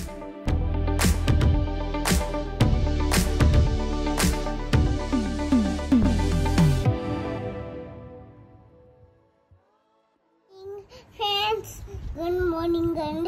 Friends good morning and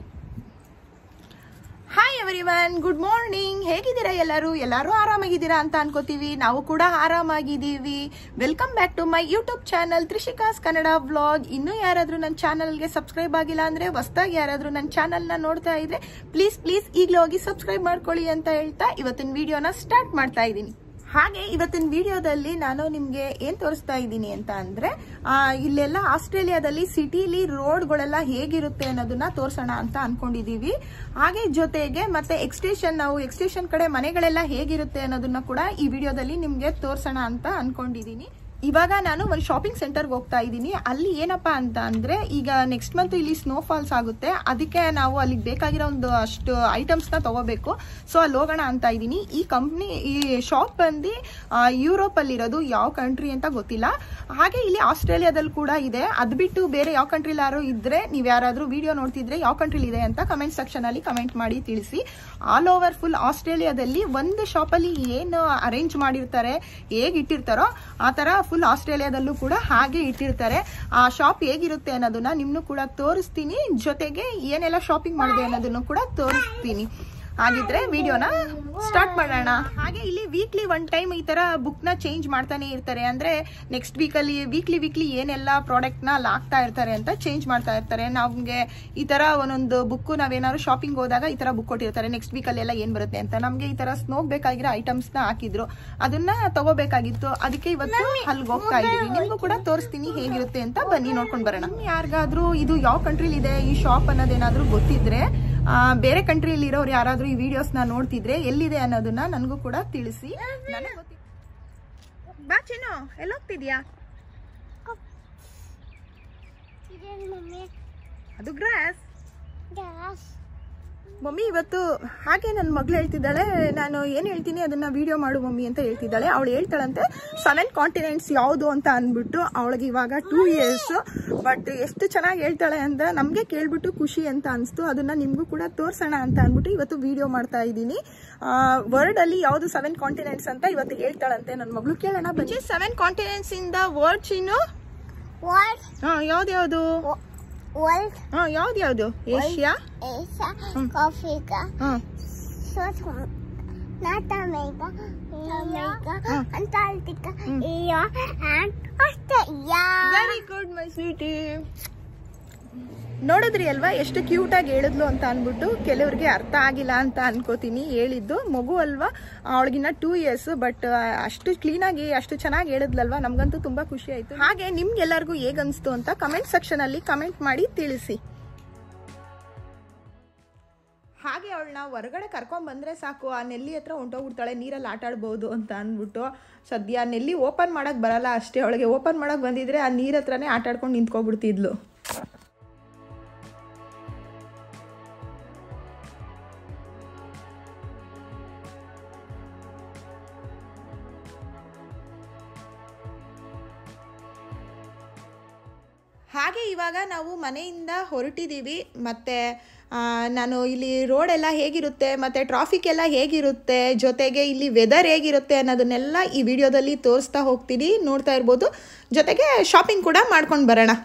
hi everyone good morning ಹೇಗಿದ್ದೀರಾ ಎಲ್ಲರೂ ಎಲ್ಲರೂ ಆರಾಮಾಗಿದ್ದೀರಾ ಅಂತ ಅನ್ಕೋತೀವಿ ನಾವು ಕೂಡ ಆರಾಮಾಗಿದ್ದೀವಿ welcome back to my YouTube channel Trishika's Kannada vlog ಇನ್ನೂ ಯಾರಾದ್ರೂ ನನ್ನ ಚಾನಲ್ಗೆ ಸಬ್ಸ್ಕ್ರೈಬ್ ಆಗಿಲ್ಲ ಅಂದ್ರೆ ಹೊಸದಾಗಿ ಯಾರಾದ್ರೂ ನನ್ನ ಚಾನಲ್ನ ನೋಡ್ತಾ ಇದ್ರೆ ಪ್ಲೀಸ್ ಪ್ಲೀಸ್ ಈಗಲೇ ಹೋಗಿ ಸಬ್ಸ್ಕ್ರೈಬ್ ಮಾಡ್ಕೊಳ್ಳಿ ಅಂತ ಹೇಳ್ತಾ ಇವತ್ತಿನ ವಿಡಿಯೋನ ಸ್ಟಾರ್ಟ್ ಮಾಡ್ತಾ ಇದ್ದೀನಿ ಹಾಗೆ ಇವತ್ತಿನ ವಿಡಿಯೋದಲ್ಲಿ ನಾನು ನಿಮ್ಗೆ ಏನ್ ತೋರಿಸ್ತಾ ಇದ್ದೀನಿ ಅಂತ ಅಂದ್ರೆ ಆ, ಇಲ್ಲೆಲ್ಲ ಆಸ್ಟ್ರೇಲಿಯಾದಲ್ಲಿ ಸಿಟಿಲಿ ರೋಡ್ಗಳೆಲ್ಲ ಹೇಗಿರುತ್ತೆ ಅನ್ನೋದನ್ನ ತೋರ್ಸೋಣ ಅಂತ ಅನ್ಕೊಂಡಿದೀವಿ ಹಾಗೆ ಜೊತೆಗೆ ಮತ್ತೆ ಎಕ್ಸ್ಟೇಷನ್ ನಾವು ಎಕ್ಸ್ಟೇಷನ್ ಕಡೆ ಮನೆಗಳೆಲ್ಲ ಹೇಗಿರುತ್ತೆ ಅನ್ನೋದನ್ನ ಕೂಡ ಈ ವಿಡಿಯೋದಲ್ಲಿ ನಿಮ್ಗೆ ತೋರ್ಸೋಣ ಅಂತ ಅನ್ಕೊಂಡಿದೀನಿ ಇವಾಗ ನಾನು ಒಂದು ಶಾಪಿಂಗ್ ಸೆಂಟರ್ಗೆ ಹೋಗ್ತಾ ಇದ್ದೀನಿ ಅಲ್ಲಿ ಏನಪ್ಪಾ ಅಂತ ಅಂದ್ರೆ ಈಗ ನೆಕ್ಸ್ಟ್ ಮಂತ್ ಇಲ್ಲಿ ಸ್ನೋ ಫಾಲ್ಸ್ ಆಗುತ್ತೆ ಅದಕ್ಕೆ ನಾವು ಅಲ್ಲಿಗೆ ಬೇಕಾಗಿರೋ ಒಂದು ಅಷ್ಟು ಐಟಮ್ಸ್ ನ ತಗೋಬೇಕು ಸೊ ಅಲ್ಲಿ ಹೋಗೋಣ ಅಂತ ಇದ್ದೀನಿ ಈ ಕಂಪ್ನಿ ಈ ಶಾಪ್ ಬಂದು ಯುರೋಪ್ ಅಲ್ಲಿ ಇರೋದು ಯಾವ ಕಂಟ್ರಿ ಅಂತ ಗೊತ್ತಿಲ್ಲ ಹಾಗೆ ಇಲ್ಲಿ ಆಸ್ಟ್ರೇಲಿಯಾದಲ್ಲಿ ಕೂಡ ಇದೆ ಅದ್ ಬಿಟ್ಟು ಬೇರೆ ಯಾವ ಕಂಟ್ರಿ ಯಾರು ಇದ್ರೆ ನೀವ್ ಯಾರಾದ್ರೂ ವಿಡಿಯೋ ನೋಡ್ತಿದ್ರೆ ಯಾವ ಕಂಟ್ರಿಲಿ ಇದೆ ಅಂತ ಕಮೆಂಟ್ ಸೆಕ್ಷನ್ ಅಲ್ಲಿ ಕಮೆಂಟ್ ಮಾಡಿ ತಿಳಿಸಿ ಆಲ್ ಓವರ್ ಫುಲ್ ಆಸ್ಟ್ರೇಲಿಯಾದಲ್ಲಿ ಒಂದು ಶಾಪ್ ಅಲ್ಲಿ ಏನು ಅರೇಂಜ್ ಮಾಡಿರ್ತಾರೆ ಹೇಗ್ ಇಟ್ಟಿರ್ತಾರೋ ಆ ತರ ಫುಲ್ ಆಸ್ಟ್ರೇಲಿಯಾದಲ್ಲೂ ಕೂಡ ಹಾಗೆ ಇಟ್ಟಿರ್ತಾರೆ ಆ ಶಾಪ್ ಹೇಗಿರುತ್ತೆ ಅನ್ನೋದನ್ನ ನಿಮ್ನು ಕೂಡ ತೋರಿಸ್ತೀನಿ ಜೊತೆಗೆ ಏನೆಲ್ಲ ಶಾಪಿಂಗ್ ಮಾಡಿದೆ ಅನ್ನೋದನ್ನು ಕೂಡ ತೋರಿಸ್ತೀನಿ ಹಾಗಿದ್ರೆ ವಿಡಿಯೋನ ಸ್ಟಾರ್ಟ್ ಮಾಡೋಣ ಹಾಗೆ ಇಲ್ಲಿ ವೀಕ್ಲಿ ಒನ್ ಟೈಮ್ ಈ ತರ ಬುಕ್ ನ ಚೇಂಜ್ ಮಾಡ್ತಾನೆ ಇರ್ತಾರೆ ಅಂದ್ರೆ ನೆಕ್ಸ್ಟ್ ವೀಕ್ ಅಲ್ಲಿ ವೀಕ್ಲಿ ವೀಕ್ಲಿ ಏನೆಲ್ಲ ಪ್ರಾಡಕ್ಟ್ ನ ಅಲ್ಲಿ ಹಾಕ್ತಾ ಇರ್ತಾರೆ ಅಂತ ಚೇಂಜ್ ಮಾಡ್ತಾ ಇರ್ತಾರೆ ನಮ್ಗೆ ಈ ತರ ಒಂದೊಂದು ಬುಕ್ ನಾವೇನಾದ್ರು ಶಾಪಿಂಗ್ ಹೋದಾಗ ಈ ತರ ಬುಕ್ ಕೊಟ್ಟಿರ್ತಾರೆ ನೆಕ್ಸ್ಟ್ ವೀಕ್ ಅಲ್ಲೆಲ್ಲ ಏನ್ ಬರುತ್ತೆ ಅಂತ ನಮ್ಗೆ ಈ ತರ ಸ್ನೋಗ್ ಬೇಕಾಗಿರೋ ಐಟಮ್ಸ್ ನ ಹಾಕಿದ್ರು ಅದನ್ನ ತಗೋಬೇಕಾಗಿತ್ತು ಅದಕ್ಕೆ ಇವತ್ತು ಅಲ್ಲಿಗೆ ಹೋಗ್ತಾ ಇದೀವಿ ನಿಮ್ಗೂ ಕೂಡ ತೋರಿಸ್ತೀನಿ ಹೇಗಿರುತ್ತೆ ಅಂತ ಬನ್ನಿ ನೋಡ್ಕೊಂಡ್ ಬರೋಣ ಯಾರಿಗಾದ್ರೂ ಇದು ಯಾವ ಕಂಟ್ರಿಲಿ ಇದೆ ಈ ಶಾಪ್ ಅನ್ನೋದೇನಾದ್ರೂ ಗೊತ್ತಿದ್ರೆ ಆ, ಬೇರೆ ಕಂಟ್ರಿಯಲ್ಲಿ ಇರೋರು ಯಾರಾದ್ರೂ ಈ ವಿಡಿಯೋಸ್ ನ ನೋಡ್ತಿದ್ರೆ ಎಲ್ಲಿದೆ ಅನ್ನೋದನ್ನ ನನಗೂ ಕೂಡ ತಿಳಿಸಿ ನನಗ್ ಗೊತ್ತಿ- ಬಾ ಚಿನ್ನು ಎಲ್ಲಿ ಹೋಗ್ತಿದ್ಯಾ ಇದೇನು ಮಮ್ಮಿ ಅದು ಗ್ರಾಸ್ ಗ್ಯಾಸ್ ಮಮ್ಮಿ ಇವತ್ತು ಹಾಗೆ ನನ್ನ ಮಗಳು ಹೇಳ್ತಿದ್ದಾಳೆ ನಾನು ಏನು ಹೇಳ್ತೀನಿ ಅದನ್ನ ವಿಡಿಯೋ ಮಾಡು ಮಮ್ಮಿ ಅಂತ ಹೇಳ್ತಿದ್ದಾಳೆ ಅವಳು ಹೇಳ್ತಾಳಂತೆ ಸೆವೆನ್ ಕಾಂಟಿನೆಂಟ್ಸ್ ಯಾವುದು ಅಂತ ಅಂದ್ಬಿಟ್ಟು ಅವಳಿಗೆ ಇವಾಗ ಟೂ ಇಯರ್ಸ್ ಬಟ್ ಎಷ್ಟು ಚೆನ್ನಾಗಿ ಹೇಳ್ತಾಳೆ ಅಂದ್ರೆ ನಮಗೆ ಕೇಳ್ಬಿಟ್ಟು ಖುಷಿ ಅಂತ ಅನಿಸ್ತು ಅದನ್ನ ನಿಮಗೂ ಕೂಡ ತೋರ್ಸೋಣ ಅಂತ ಅಂದ್ಬಿಟ್ಟು ಇವತ್ತು ವಿಡಿಯೋ ಮಾಡ್ತಾ ಇದ್ದೀನಿ ವರ್ಡ್ ಅಲ್ಲಿ ಯಾವುದು ಸೆವೆನ್ ಕಾಂಟಿನೆಂಟ್ಸ್ ಅಂತ ಇವತ್ತು ಹೇಳ್ತಾಳಂತೆ ನನ್ನ ಮಗಳು ಕೇಳೋಣ ಬನ್ನಿ ಸೆವೆನ್ ಕಾಂಟಿನೆಂಟ್ಸ್ ಇಂದ ವರ್ಡ್ ಚಿನ್ನು ವರ್ಲ್ಡ್ ಹಾ ಯಾವ್ದ್ಯಾವ್ದು ವರ್ಲ್ಡ್ ಹಾ ಯಾವ್ದ್ಯಾವ್ದು ಏಷ್ಯಾ ಏಷ್ಯಾ ಆಫ್ರಿಕಾ ಹಾ South North America America hmm. Antarctica hmm. Yeah and Australia very good my sweetie ನೋಡಿದ್ರಿ ಅಲ್ವಾ ಎಷ್ಟು ಕ್ಯೂಟ್ ಆಗಿ ಹೇಳಿದ್ಲು ಅಂತ ಅನ್ಬಿಟ್ಟು ಕೆಲವ್ರಿಗೆ ಅರ್ಥ ಆಗಿಲ್ಲ ಅಂತ ಅನ್ಕೋತೀನಿ ಹೇಳಿದ್ದು ಮಗು ಅಲ್ವಾ ಅವಳಿಗಿನ್ನ ಟೂ ಇಯರ್ಸ್ ಬಟ್ ಅಷ್ಟು ಕ್ಲೀನ್ ಆಗಿ ಅಷ್ಟು ಚೆನ್ನಾಗಿ ಹೇಳಿದ್ಲಲ್ವಾ ನಮ್ಗಂತೂ ತುಂಬಾ ಖುಷಿ ಆಯ್ತು ಹಾಗೆ ನಿಮ್ಗೆಲ್ಲರಿಗೂ ಹೇಗ್ ಅನ್ಸ್ತು ಅಂತ ಕಮೆಂಟ್ ಸೆಕ್ಷನ್ ಅಲ್ಲಿ ಕಮೆಂಟ್ ಮಾಡಿ ತಿಳಿಸಿ ಹಾಗೆ ಅವಳನ್ನ ಹೊರಗಡೆ ಕರ್ಕೊಂಡ್ ಬಂದ್ರೆ ಸಾಕು ಆ ನೆಲ್ಲಿ ಹತ್ರ ಹೊಂಟೋಗ್ಬಿಡ್ತಾಳೆ ನೀರಲ್ಲಿ ಆಟ ಆಡ್ಬೋದು ಅಂತ ಅಂದ್ಬಿಟ್ಟು ಸದ್ಯ ನೆಲ್ಲಿ ಓಪನ್ ಮಾಡಕ್ ಬರಲ್ಲ ಅಷ್ಟೇ ಅವಳಿಗೆ ಓಪನ್ ಮಾಡಕ್ ಬಂದಿದ್ರೆ ಆ ನೀರ್ ಹತ್ರನೇ ಆಟ ಆಡ್ಕೊಂಡು ನಿಂತ್ಕೊಬಿಡ್ತಿದ್ಲು ಹಾಗೆ ಇವಾಗ ನಾವು ಮನೆಯಿಂದ ಹೊರಟಿದ್ದೀವಿ ಮತ್ತು ನಾನು ಇಲ್ಲಿ ರೋಡ್ ಎಲ್ಲ ಹೇಗಿರುತ್ತೆ ಮತ್ತು ಟ್ರಾಫಿಕ್ ಎಲ್ಲ ಹೇಗಿರುತ್ತೆ ಜೊತೆಗೆ ಇಲ್ಲಿ ವೆದರ್ ಹೇಗಿರುತ್ತೆ ಅನ್ನೋದನ್ನೆಲ್ಲ ಈ ವಿಡಿಯೋದಲ್ಲಿ ತೋರಿಸ್ತಾ ಹೋಗ್ತೀನಿ ನೋಡ್ತಾ ಇರ್ಬೋದು ಜೊತೆಗೆ ಶಾಪಿಂಗ್ ಕೂಡ ಮಾಡ್ಕೊಂಡು ಬರೋಣ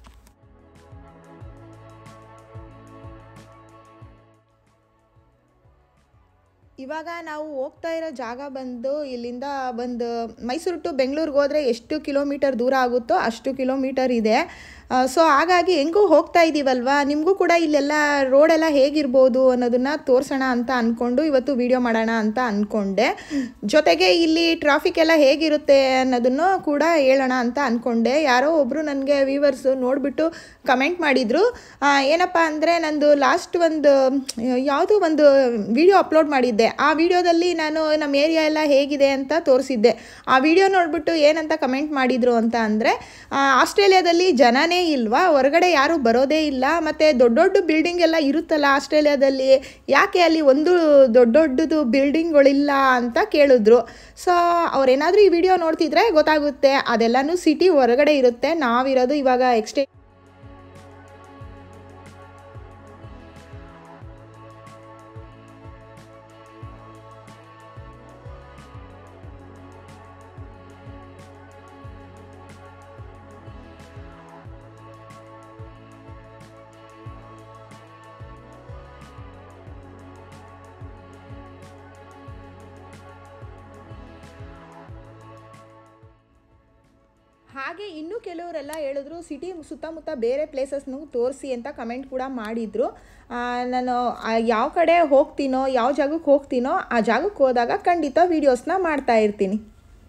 ಇವಾಗ ನಾವು ಹೋಗ್ತಾ ಇರೋ ಜಾಗ ಬಂದು ಇಲ್ಲಿಂದ ಬಂದು ಮೈಸೂರು ಟು ಬೆಂಗಳೂರಿಗೆ ಹೋದರೆ ಎಷ್ಟು ಕಿಲೋಮೀಟರ್ ದೂರ ಆಗುತ್ತೋ ಅಷ್ಟು ಕಿಲೋಮೀಟರ್ ಇದೆ ಸೊ ಹಾಗಾಗಿ ಹೆಂಗೂ ಹೋಗ್ತಾ ಇದ್ದೀವಲ್ವಾ ನಿಮಗೂ ಕೂಡ ಇಲ್ಲೆಲ್ಲ ರೋಡೆಲ್ಲ ಹೇಗಿರ್ಬೋದು ಅನ್ನೋದನ್ನ ತೋರಿಸೋಣ ಅಂತ ಅಂದ್ಕೊಂಡು ಇವತ್ತು ವಿಡಿಯೋ ಮಾಡೋಣ ಅಂತ ಅಂದ್ಕೊಂಡೆ ಜೊತೆಗೆ ಇಲ್ಲಿ ಟ್ರಾಫಿಕ್ ಎಲ್ಲ ಹೇಗಿರುತ್ತೆ ಅನ್ನೋದನ್ನು ಕೂಡ ಹೇಳೋಣ ಅಂತ ಅಂದ್ಕೊಂಡೆ ಯಾರೋ ಒಬ್ಬರು ನನಗೆ ವ್ಯೂವರ್ಸು ನೋಡಿಬಿಟ್ಟು ಕಮೆಂಟ್ ಮಾಡಿದರು ಏನಪ್ಪ ಅಂದರೆ ನಂದು ಲಾಸ್ಟ್ ಒಂದು ಯಾವುದೋ ಒಂದು ವಿಡಿಯೋ ಅಪ್ಲೋಡ್ ಮಾಡಿದ್ದೆ ಆ ವಿಡಿಯೋದಲ್ಲಿ ನಾನು ನಮ್ಮ ಏರಿಯಾ ಎಲ್ಲ ಹೇಗಿದೆ ಅಂತ ತೋರಿಸಿದ್ದೆ ಆ ವಿಡಿಯೋ ನೋಡಿಬಿಟ್ಟು ಏನಂತ ಕಮೆಂಟ್ ಮಾಡಿದರು ಅಂತ ಅಂದರೆ ಆಸ್ಟ್ರೇಲಿಯಾದಲ್ಲಿ ಜನನೇ ಇಲ್ವಾ ಹೊರಗಡೆ ಯಾರೂ ಬರೋದೇ ಇಲ್ಲ ಮತ್ತು ದೊಡ್ಡ ದೊಡ್ಡ ಬಿಲ್ಡಿಂಗ್ ಎಲ್ಲ ಇರುತ್ತಲ್ಲ ಆಸ್ಟ್ರೇಲಿಯಾದಲ್ಲಿ ಯಾಕೆ ಅಲ್ಲಿ ಒಂದು ದೊಡ್ಡ ದೊಡ್ಡದು ಬಿಲ್ಡಿಂಗ್ಗಳಿಲ್ಲ ಅಂತ ಕೇಳಿದ್ರು ಸೊ ಅವ್ರೇನಾದರೂ ಈ ವಿಡಿಯೋ ನೋಡ್ತಿದ್ರೆ ಗೊತ್ತಾಗುತ್ತೆ ಅದೆಲ್ಲನೂ ಸಿಟಿ ಹೊರಗಡೆ ಇರುತ್ತೆ ನಾವಿರೋದು ಇವಾಗ ಎಕ್ಸ್ಟೇ ಹಾಗೆ ಇನ್ನೂ ಕೆಲವರೆಲ್ಲ ಹೇಳಿದ್ರು ಸಿಟಿ ಸುತ್ತಮುತ್ತ ಬೇರೆ ಪ್ಲೇಸಸ್ನು ತೋರಿಸಿ ಅಂತ ಕಮೆಂಟ್ ಕೂಡ ಮಾಡಿದರು ನಾನು ಆ ಯಾವ ಕಡೆ ಹೋಗ್ತೀನೋ ಯಾವ ಜಾಗಕ್ಕೆ ಹೋಗ್ತೀನೋ ಆ ಜಾಗಕ್ಕೆ ಹೋದಾಗ ಖಂಡಿತ ವೀಡಿಯೋಸ್ನ ಮಾಡ್ತಾ ಇರ್ತೀನಿ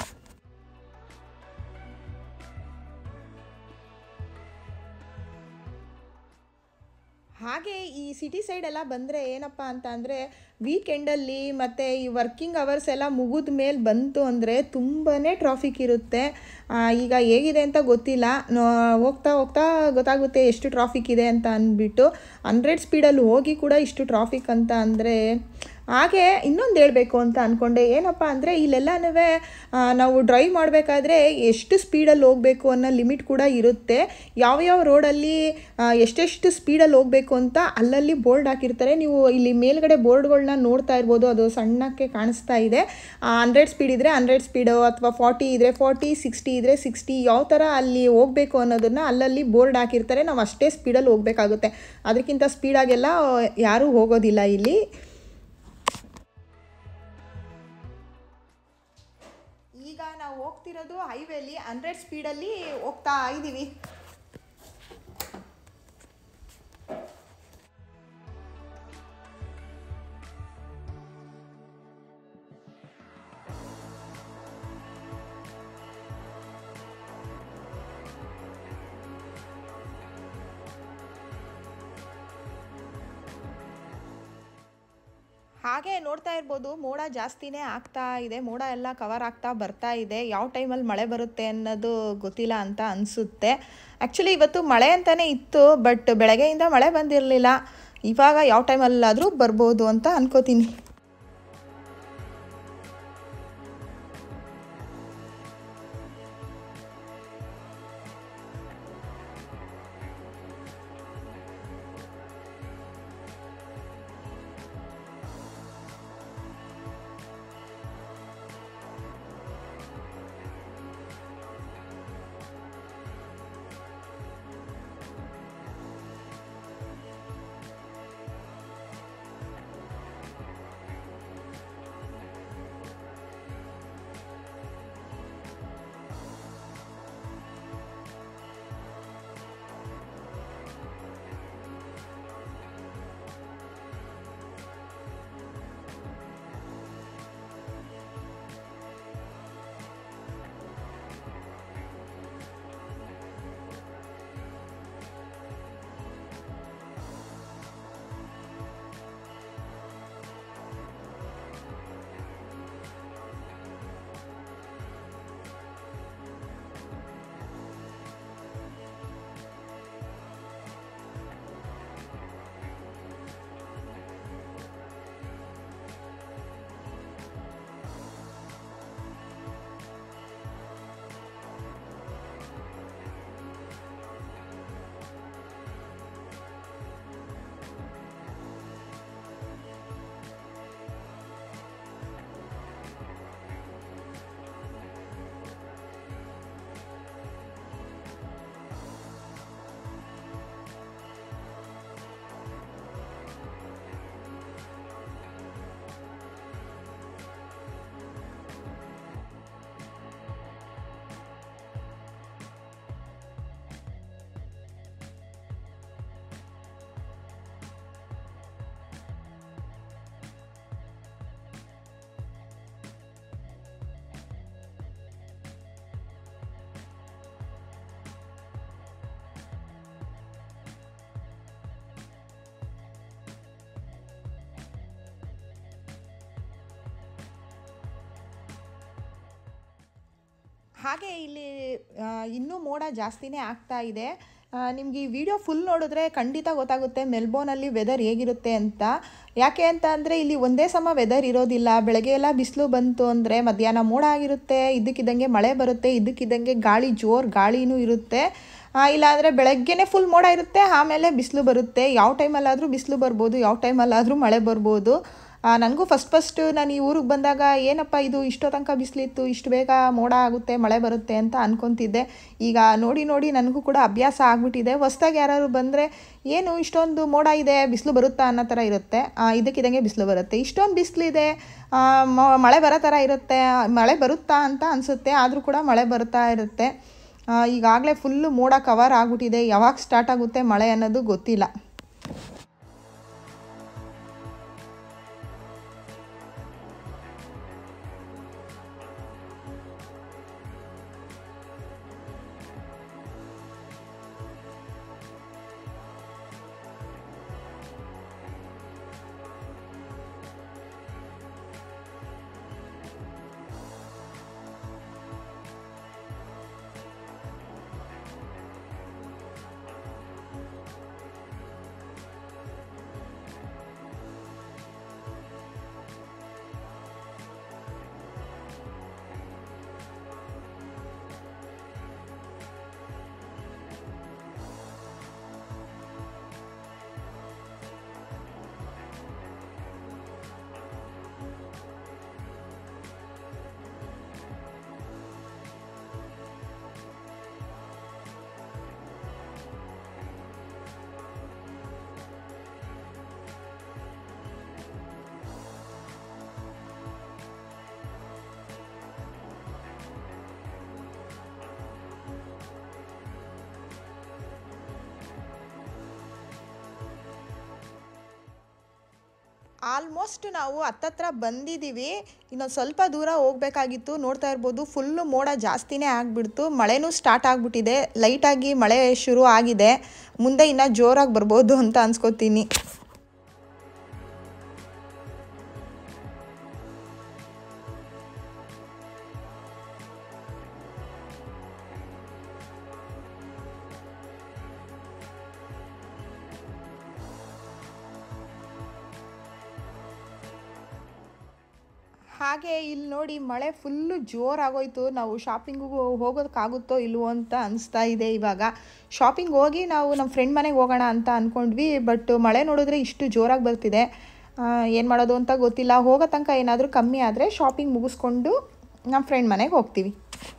ಹಾಗೆ ಈ ಸಿಟಿ ಸೈಡ್ ಎಲ್ಲ ಬಂದರೆ ಏನಪ್ಪ ಅಂತ ಅಂದರೆ ವೀಕೆಂಡಲ್ಲಿ ಮತ್ತು ಈ ವರ್ಕಿಂಗ್ ಅವರ್ಸ್ ಎಲ್ಲ ಮುಗಿದ ಮೇಲೆ ಬಂತು ಅಂದರೆ ತುಂಬಾ ಟ್ರಾಫಿಕ್ ಇರುತ್ತೆ ಆ, ಈಗ ಹೇಗಿದೆ ಅಂತ ಗೊತ್ತಿಲ್ಲ ನೋ- ಹೋಗ್ತಾ ಹೋಗ್ತಾ ಗೊತ್ತಾಗುತ್ತೆ ಎಷ್ಟು ಟ್ರಾಫಿಕ್ ಇದೆ ಅಂತ ಅಂದ್ಬಿಟ್ಟು ಹಂಡ್ರೆಡ್ ಸ್ಪೀಡಲ್ಲಿ ಹೋಗಿ ಕೂಡ ಇಷ್ಟು ಟ್ರಾಫಿಕ್ ಅಂತ ಅಂದರೆ ಹಾಗೆ ಇನ್ನೊಂದು ಹೇಳಬೇಕು ಅಂತ ಅಂದ್ಕೊಂಡೆ ಏನಪ್ಪ ಅಂದರೆ ಇಲ್ಲೆಲ್ಲನೂ ನಾವು ಡ್ರೈವ್ ಮಾಡಬೇಕಾದ್ರೆ ಎಷ್ಟು ಸ್ಪೀಡಲ್ಲಿ ಹೋಗಬೇಕು ಅನ್ನೋ ಲಿಮಿಟ್ ಕೂಡ ಇರುತ್ತೆ ಯಾವ್ಯಾವ ರೋಡಲ್ಲಿ ಎಷ್ಟೆಷ್ಟು ಸ್ಪೀಡಲ್ಲಿ ಹೋಗಬೇಕು ಅಂತ ಅಲ್ಲಲ್ಲಿ ಬೋರ್ಡ್ ಹಾಕಿರ್ತಾರೆ ನೀವು ಇಲ್ಲಿ ಮೇಲ್ಗಡೆ ಬೋರ್ಡ್ಗಳನ್ನ ನೋಡ್ತಾ ಇರ್ಬೋದು ಅದು ಸಣ್ಣಕ್ಕೆ ಕಾಣಿಸ್ತಾ ಇದೆ ಹಂಡ್ರೆಡ್ ಸ್ಪೀಡ್ ಇದ್ದರೆ ಹಂಡ್ರೆಡ್ ಸ್ಪೀಡು ಅಥವಾ ಫಾರ್ಟಿ ಇದ್ದರೆ ಫಾರ್ಟಿ ಸಿಕ್ಸ್ಟಿ ಇದ್ದರೆ ಸಿಕ್ಸ್ಟಿ ಯಾವ ಥರ ಅಲ್ಲಿ ಹೋಗಬೇಕು ಅನ್ನೋದನ್ನು ಅಲ್ಲಲ್ಲಿ ಬೋರ್ಡ್ ಹಾಕಿರ್ತಾರೆ ನಾವು ಅಷ್ಟೇ ಸ್ಪೀಡಲ್ಲಿ ಹೋಗಬೇಕಾಗುತ್ತೆ ಅದಕ್ಕಿಂತ ಸ್ಪೀಡಾಗೆಲ್ಲ ಯಾರೂ ಹೋಗೋದಿಲ್ಲ ಇಲ್ಲಿ ಈಗ ನಾವು ಹೋಗ್ತಿರೋದು ಹೈವೇಲಿ ಹಂಡ್ರೆಡ್ ಸ್ಪೀಡಲ್ಲಿ ಹೋಗ್ತಾ ಇದ್ದೀವಿ ಹಾಗೆ ನೋಡ್ತಾ ಇರ್ಬೋದು ಮೋಡ ಜಾಸ್ತಿನೇ ಆಗ್ತಾ ಇದೆ ಮೋಡ ಎಲ್ಲ ಕವರ್ ಆಗ್ತಾ ಬರ್ತಾ ಇದೆ ಯಾವ ಟೈಮಲ್ಲಿ ಮಳೆ ಬರುತ್ತೆ ಅನ್ನೋದು ಗೊತ್ತಿಲ್ಲ ಅಂತ ಅನಿಸುತ್ತೆ ಆ್ಯಕ್ಚುಲಿ ಇವತ್ತು ಮಳೆ ಅಂತಲೇ ಇತ್ತು ಬಟ್ ಬೆಳಗ್ಗೆಯಿಂದ ಮಳೆ ಬಂದಿರಲಿಲ್ಲ ಇವಾಗ ಯಾವ ಟೈಮಲ್ಲಾದರೂ ಬರ್ಬೋದು ಅಂತ ಅನ್ಕೋತೀನಿ ಹಾಗೆ ಇಲ್ಲಿ ಆ, ಇನ್ನೂ ಮೋಡ ಜಾಸ್ತಿನೇ ಆಗ್ತಾ ಇದೆ ನಿಮಗೆ ಈ ವಿಡಿಯೋ ಫುಲ್ ನೋಡಿದ್ರೆ ಖಂಡಿತ ಗೊತ್ತಾಗುತ್ತೆ ಮೆಲ್ಬೋರ್ನಲ್ಲಿ ವೆದರ್ ಹೇಗಿರುತ್ತೆ ಅಂತ ಯಾಕೆ ಅಂತ ಅಂದರೆ ಇಲ್ಲಿ ಒಂದೇ ಸಮ ವೆದರ್ ಇರೋದಿಲ್ಲ ಬೆಳಗ್ಗೆ ಎಲ್ಲ ಬಿಸಿಲು ಬಂತು ಅಂದರೆ ಮಧ್ಯಾಹ್ನ ಮೋಡ ಆಗಿರುತ್ತೆ ಇದ್ದಕ್ಕಿದ್ದಂಗೆ ಮಳೆ ಬರುತ್ತೆ ಇದ್ದಕ್ಕಿದ್ದಂಗೆ ಗಾಳಿ ಜೋರು ಗಾಳಿನೂ ಇರುತ್ತೆ ಆ, ಇಲ್ಲಾಂದರೆ ಬೆಳಗ್ಗೆನೇ ಫುಲ್ ಮೋಡ ಇರುತ್ತೆ ಆಮೇಲೆ ಬಿಸಿಲು ಬರುತ್ತೆ ಯಾವ ಟೈಮಲ್ಲಾದರೂ ಬಿಸಿಲು ಬರ್ಬೋದು ಯಾವ ಟೈಮಲ್ಲಾದರೂ ಮಳೆ ಬರ್ಬೋದು ನನಗೂ ಫಸ್ಟ್ ಫಸ್ಟ್ ನಾನು ಈ ಊರಿಗೆ ಬಂದಾಗ ಏನಪ್ಪ ಇದು ಇಷ್ಟೋ ತನಕ ಬಿಸಿಲಿತ್ತು ಇಷ್ಟು ಬೇಗ ಮೋಡ ಆಗುತ್ತೆ ಮಳೆ ಬರುತ್ತೆ ಅಂತ ಅನ್ಕೊತಿದ್ದೆ ಈಗ ನೋಡಿ ನೋಡಿ ನನಗೂ ಕೂಡ ಅಭ್ಯಾಸ ಆಗ್ಬಿಟ್ಟಿದೆ ಹೊಸ್ದಾಗಿ ಯಾರು ಬಂದರೆ ಏನು ಇಷ್ಟೊಂದು ಮೋಡ ಇದೆ ಬಿಸಿಲು ಬರುತ್ತಾ ಅನ್ನೋ ಥರ ಇರುತ್ತೆ ಆ, ಇದ್ದಕ್ಕಿದ್ದಂಗೆ ಬಿಸಿಲು ಬರುತ್ತೆ ಇಷ್ಟೊಂದು ಬಿಸಿಲಿದೆ ಮಳೆ ಬರೋ ಥರ ಇರುತ್ತೆ ಮಳೆ ಬರುತ್ತಾ ಅಂತ ಅನಿಸುತ್ತೆ ಆದರೂ ಕೂಡ ಮಳೆ ಬರ್ತಾ ಇರುತ್ತೆ ಈಗಾಗಲೇ ಫುಲ್ಲು ಮೋಡ ಕವರ್ ಆಗಿಬಿಟ್ಟಿದೆ ಯಾವಾಗ ಸ್ಟಾರ್ಟ್ ಆಗುತ್ತೆ ಮಳೆ ಅನ್ನೋದು ಗೊತ್ತಿಲ್ಲ ಆಲ್ಮೋಸ್ಟ್ ನಾವು ಹತ್ತತ್ರ ಬಂದಿದ್ದೀವಿ ಇನ್ನೊಂದು ಸ್ವಲ್ಪ ದೂರ ಹೋಗಬೇಕಾಗಿತ್ತು ನೋಡ್ತಾ ಇರ್ಬೋದು ಫುಲ್ಲು ಮೋಡ ಜಾಸ್ತಿನೇ ಆಗಿಬಿಡ್ತು ಮಳೆನೂ ಸ್ಟಾರ್ಟ್ ಆಗಿಬಿಟ್ಟಿದೆ ಲೈಟಾಗಿ ಮಳೆ ಶುರು ಆಗಿದೆ ಮುಂದೆ ಇನ್ನೂ ಜೋರಾಗಿ ಬರ್ಬೋದು ಅಂತ ಅನ್ಸ್ಕೊತೀನಿ ಹಾಗೆ ಇಲ್ಲಿ ನೋಡಿ ಮಳೆ ಫುಲ್ಲು ಜೋರಾಗೋಯ್ತು ನಾವು ಶಾಪಿಂಗಿಗೂ ಹೋಗೋದಕ್ಕಾಗುತ್ತೋ ಇಲ್ವೋ ಅಂತ ಅನಿಸ್ತಾ ಇದೆ ಇವಾಗ ಶಾಪಿಂಗ್ ಹೋಗಿ ನಾವು ನಮ್ಮ ಫ್ರೆಂಡ್ ಮನೆಗೆ ಹೋಗೋಣ ಅಂತ ಅಂದ್ಕೊಂಡ್ವಿ ಬಟ್ ಮಳೆ ನೋಡಿದ್ರೆ ಇಷ್ಟು ಜೋರಾಗಿ ಬರ್ತಿದೆ ಏನು ಮಾಡೋದು ಅಂತ ಗೊತ್ತಿಲ್ಲ ಹೋಗೋ ತನಕ ಏನಾದರೂ ಕಮ್ಮಿ ಆದರೆ ಶಾಪಿಂಗ್ ಮುಗಿಸ್ಕೊಂಡು ನಮ್ಮ ಫ್ರೆಂಡ್ ಮನೆಗೆ ಹೋಗ್ತೀವಿ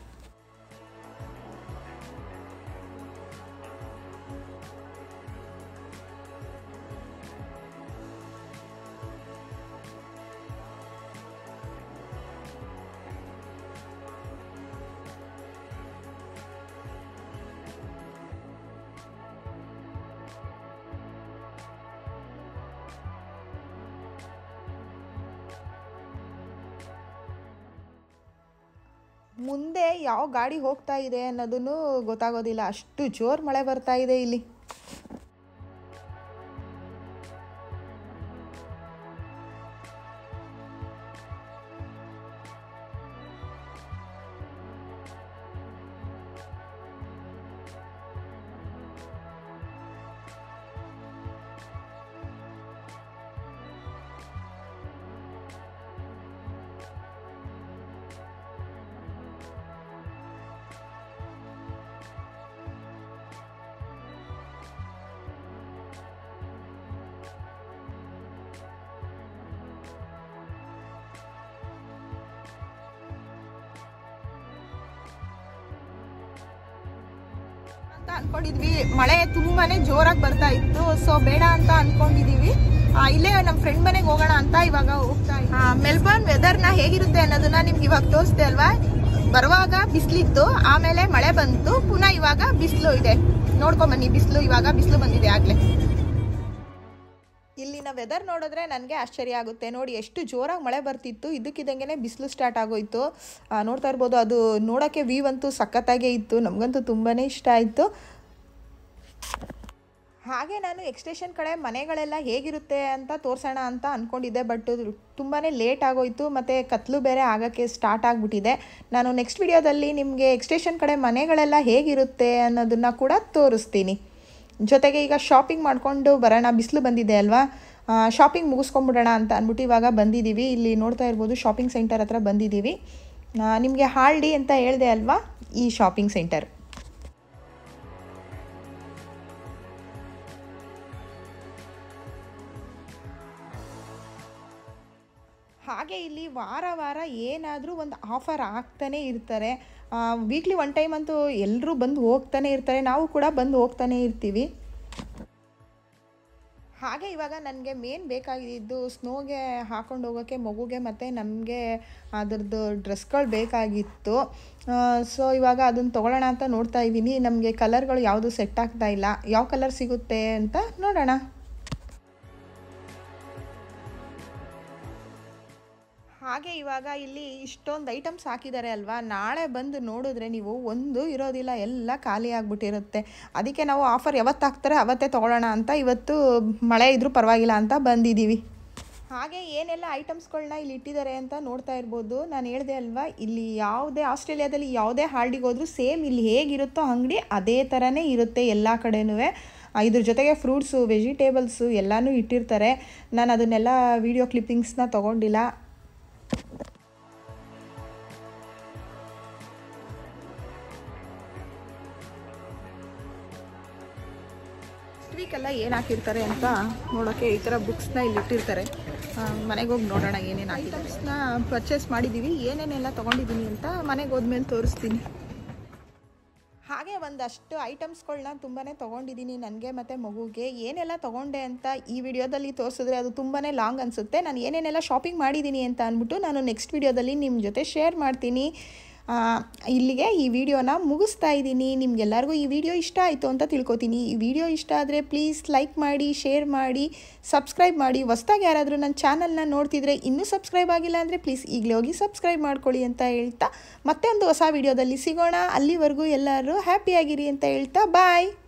ಮುಂದೆ ಯಾವ ಗಾಡಿ ಹೋಗ್ತಾ ಇದೆ ಅನ್ನೋದನ್ನು ಗೊತ್ತಾಗೋದಿಲ್ಲ ಅಷ್ಟು ಜೋರು ಮಳೆ ಬರ್ತಾ ಇದೆ ಇಲ್ಲಿ ಅಂತ ಅನ್ಕೊಂಡಿದ್ವಿ ಮಳೆ ತುಂಬಾನೇ ಜೋರಾಗಿ ಬರ್ತಾ ಇತ್ತು ಸೊ ಬೇಡ ಅಂತ ಅನ್ಕೊಂಡಿದೀವಿ ಆ, ಇಲ್ಲೇ ನಮ್ಮ ಫ್ರೆಂಡ್ ಮನೆಗೆ ಹೋಗೋಣ ಅಂತ ಇವಾಗ ಹೋಗ್ತಾ ಇದ್ದೀವಿ ಮೆಲ್ಬೋರ್ನ್ ವೆದರ್ ನ ಹೇಗಿರುತ್ತೆ ಅನ್ನೋದನ್ನ ನಿಮ್ಗೆ ಇವಾಗ ತೋರಿಸ್ದೆ ಅಲ್ವಾ ಬರುವಾಗ ಬಿಸಿಲಿತ್ತು ಆಮೇಲೆ ಮಳೆ ಬಂತು ಪುನಃ ಇವಾಗ ಬಿಸಿಲು ಇದೆ ನೋಡ್ಕೊಂಡ್ ಬನ್ನಿ ಬಿಸಿಲು ಇವಾಗ ಬಿಸಿಲು ಬಂದಿದೆ ಆಗ್ಲೇ ಇಲ್ಲಿನ ವೆದರ್ ನೋಡಿದ್ರೆ ನನಗೆ ಆಶ್ಚರ್ಯ ಆಗುತ್ತೆ ನೋಡಿ ಎಷ್ಟು ಜೋರಾಗಿ ಮಳೆ ಬರ್ತಿತ್ತು ಇದಕ್ಕಿದ್ದಂಗೆ ಬಿಸಿಲು ಸ್ಟಾರ್ಟ್ ಆಗೋಯ್ತು ಆ, ನೋಡ್ತಾ ಇರ್ಬೋದು ಅದು ನೋಡೋಕ್ಕೆ ವ್ಯೂ ಅಂತೂ ಸಖತ್ತಾಗೇ ಇತ್ತು ನಮಗಂತೂ ತುಂಬಾ ಇಷ್ಟ ಆಯಿತು ಹಾಗೆ ನಾನು ಎಕ್ಸ್ಟೇಷನ್ ಕಡೆ ಮನೆಗಳೆಲ್ಲ ಹೇಗಿರುತ್ತೆ ಅಂತ ತೋರಿಸೋಣ ಅಂತ ಅಂದ್ಕೊಂಡಿದ್ದೆ ಬಟ್ ತುಂಬಾ ಲೇಟ್ ಆಗೋಯ್ತು ಮತ್ತು ಕತ್ಲು ಬೇರೆ ಆಗೋಕ್ಕೆ ಸ್ಟಾರ್ಟ್ ಆಗಿಬಿಟ್ಟಿದೆ ನಾನು ನೆಕ್ಸ್ಟ್ ವಿಡಿಯೋದಲ್ಲಿ ನಿಮಗೆ ಎಕ್ಸ್ಟೇಷನ್ ಕಡೆ ಮನೆಗಳೆಲ್ಲ ಹೇಗಿರುತ್ತೆ ಅನ್ನೋದನ್ನು ಕೂಡ ತೋರಿಸ್ತೀನಿ ಜೊತೆಗೆ ಈಗ ಶಾಪಿಂಗ್ ಮಾಡಿಕೊಂಡು ಬರೋಣ ಬಿಸಿಲು ಬಂದಿದೆ ಅಲ್ವಾ ಶಾಪಿಂಗ್ ಮುಗಿಸ್ಕೊಂಬಿಡೋಣ ಅಂತ ಅಂದ್ಬಿಟ್ಟು ಇವಾಗ ಬಂದಿದ್ದೀವಿ ಇಲ್ಲಿ ನೋಡ್ತಾ ಇರ್ಬೋದು ಶಾಪಿಂಗ್ ಸೆಂಟರ್ ಹತ್ರ ಬಂದಿದ್ದೀವಿ ನಿಮಗೆ ಹಾಲ್ಡಿ ಅಂತ ಹೇಳಿದೆ ಅಲ್ವಾ ಈ ಶಾಪಿಂಗ್ ಸೆಂಟರ್ ಹಾಗೆ ಇಲ್ಲಿ ವಾರ ವಾರ ಏನಾದರೂ ಒಂದು ಆಫರ್ ಆಗ್ತಾನೆ ಇರ್ತಾರೆ ವೀಕ್ಲಿ ಒನ್ ಟೈಮ್ ಅಂತೂ ಎಲ್ಲರೂ ಬಂದು ಹೋಗ್ತಾನೆ ಇರ್ತಾರೆ ನಾವು ಕೂಡ ಬಂದು ಹೋಗ್ತಾನೆ ಇರ್ತೀವಿ ಹಾಗೆ ಇವಾಗ ನನಗೆ ಮೇನ್ ಬೇಕಾಗಿದ್ದು ಸ್ನೋಗೆ ಹಾಕೊಂಡು ಹೋಗೋಕ್ಕೆ ಮಗುಗೆ ಮತ್ತು ನಮಗೆ ಅದರದ್ದು ಡ್ರೆಸ್ಗಳು ಬೇಕಾಗಿತ್ತು ಸೊ ಇವಾಗ ಅದನ್ನು ತೊಗೊಳ್ಳೋಣ ಅಂತ ನೋಡ್ತಾ ಇದ್ದೀನಿ ನಮಗೆ ಕಲರ್ಗಳು ಯಾವುದು ಸೆಟ್ ಆಗ್ತಾ ಇಲ್ಲ ಯಾವ ಕಲರ್ ಸಿಗುತ್ತೆ ಅಂತ ನೋಡೋಣ ಹಾಗೆ ಇವಾಗ ಇಲ್ಲಿ ಇಷ್ಟೊಂದು ಐಟಮ್ಸ್ ಹಾಕಿದ್ದಾರೆ ಅಲ್ವಾ ನಾಳೆ ಬಂದು ನೋಡಿದ್ರೆ ನೀವು ಒಂದು ಇರೋದಿಲ್ಲ ಎಲ್ಲ ಖಾಲಿ ಆಗಿಬಿಟ್ಟಿರುತ್ತೆ ಅದಕ್ಕೆ ನಾವು ಆಫರ್ ಯಾವತ್ತು ಹಾಕ್ತಾರೆ ಅವತ್ತೇ ತೊಗೊಳ್ಳೋಣ ಅಂತ ಇವತ್ತು ಮಳೆ ಇದ್ರೂ ಪರವಾಗಿಲ್ಲ ಅಂತ ಬಂದಿದ್ದೀವಿ ಹಾಗೆ ಏನೆಲ್ಲ ಐಟಮ್ಸ್ಗಳನ್ನ ಇಲ್ಲಿ ಇಟ್ಟಿದ್ದಾರೆ ಅಂತ ನೋಡ್ತಾ ಇರ್ಬೋದು ನಾನು ಹೇಳಿದೆ ಅಲ್ವಾ ಇಲ್ಲಿ ಯಾವುದೇ ಆಸ್ಟ್ರೇಲಿಯಾದಲ್ಲಿ ಯಾವುದೇ ಹಾಲ್ಡಿಗೆ ಹೋದ್ರೂ ಸೇಮ್ ಇಲ್ಲಿ ಹೇಗಿರುತ್ತೋ ಅಂಗಡಿ ಅದೇ ಥರನೇ ಇರುತ್ತೆ ಎಲ್ಲ ಕಡೆನೂ ಇದ್ರ ಜೊತೆಗೆ ಫ್ರೂಟ್ಸು ವೆಜಿಟೇಬಲ್ಸು ಎಲ್ಲನೂ ಇಟ್ಟಿರ್ತಾರೆ ನಾನು ಅದನ್ನೆಲ್ಲ ವೀಡಿಯೋ ಕ್ಲಿಪ್ಪಿಂಗ್ಸ್ನ ತೊಗೊಂಡಿಲ್ಲ ವೀಕೆಲ್ಲ ಏನು ಹಾಕಿರ್ತಾರೆ ಅಂತ ನೋಡೋಕ್ಕೆ ಈ ಥರ ಬುಕ್ಸ್ನ ಇಲ್ಲಿ ಇಟ್ಟಿರ್ತಾರೆ ಮನೆಗೆ ಹೋಗಿ ನೋಡೋಣ ಏನೇನು ಐಟಮ್ಸ್ನ ಪರ್ಚೇಸ್ ಮಾಡಿದ್ದೀವಿ ಏನೇನೆಲ್ಲ ತೊಗೊಂಡಿದ್ದೀನಿ ಅಂತ ಮನೆಗೆ ಹೋದ್ಮೇಲೆ ತೋರಿಸ್ತೀನಿ ಹಾಗೆ ಒಂದಷ್ಟು ಐಟಮ್ಸ್ಗಳನ್ನ ತುಂಬಾ ತೊಗೊಂಡಿದ್ದೀನಿ ನನಗೆ ಮತ್ತು ಮಗುಗೆ ಏನೆಲ್ಲ ತೊಗೊಂಡೆ ಅಂತ ಈ ವಿಡಿಯೋದಲ್ಲಿ ತೋರಿಸಿದ್ರೆ ಅದು ತುಂಬಾ ಲಾಂಗ್ ಅನಿಸುತ್ತೆ ನಾನು ಏನೇನೆಲ್ಲ ಶಾಪಿಂಗ್ ಮಾಡಿದ್ದೀನಿ ಅಂತ ಅಂದ್ಬಿಟ್ಟು ನಾನು ನೆಕ್ಸ್ಟ್ ವಿಡಿಯೋದಲ್ಲಿ ನಿಮ್ಮ ಜೊತೆ ಶೇರ್ ಮಾಡ್ತೀನಿ ಇಲ್ಲಿಗೆ ಈ ವಿಡಿಯೋನ ಮುಗಿಸ್ತಾ ಇದ್ದೀನಿ ನಿಮ್ಗೆಲ್ಲರಿಗೂ ಈ ವಿಡಿಯೋ ಇಷ್ಟ ಆಯಿತು ಅಂತ ತಿಳ್ಕೊತೀನಿ ಈ ವಿಡಿಯೋ ಇಷ್ಟ ಆದರೆ ಪ್ಲೀಸ್ ಲೈಕ್ ಮಾಡಿ ಶೇರ್ ಮಾಡಿ ಸಬ್ಸ್ಕ್ರೈಬ್ ಮಾಡಿ ಹೊಸ್ದಾಗಿ ಯಾರಾದರೂ ನನ್ನ ಚಾನಲ್ನ ನೋಡ್ತಿದ್ರೆ ಇನ್ನೂ ಸಬ್ಸ್ಕ್ರೈಬ್ ಆಗಿಲ್ಲ ಅಂದರೆ ಪ್ಲೀಸ್ ಈಗಲೇ ಹೋಗಿ ಸಬ್ಸ್ಕ್ರೈಬ್ ಮಾಡ್ಕೊಳ್ಳಿ ಅಂತ ಹೇಳ್ತಾ ಮತ್ತೆ ಒಂದು ಹೊಸ ವಿಡಿಯೋದಲ್ಲಿ ಸಿಗೋಣ ಅಲ್ಲಿವರೆಗೂ ಎಲ್ಲರೂ ಹ್ಯಾಪಿಯಾಗಿರಿ ಅಂತ ಹೇಳ್ತಾ ಬಾಯ್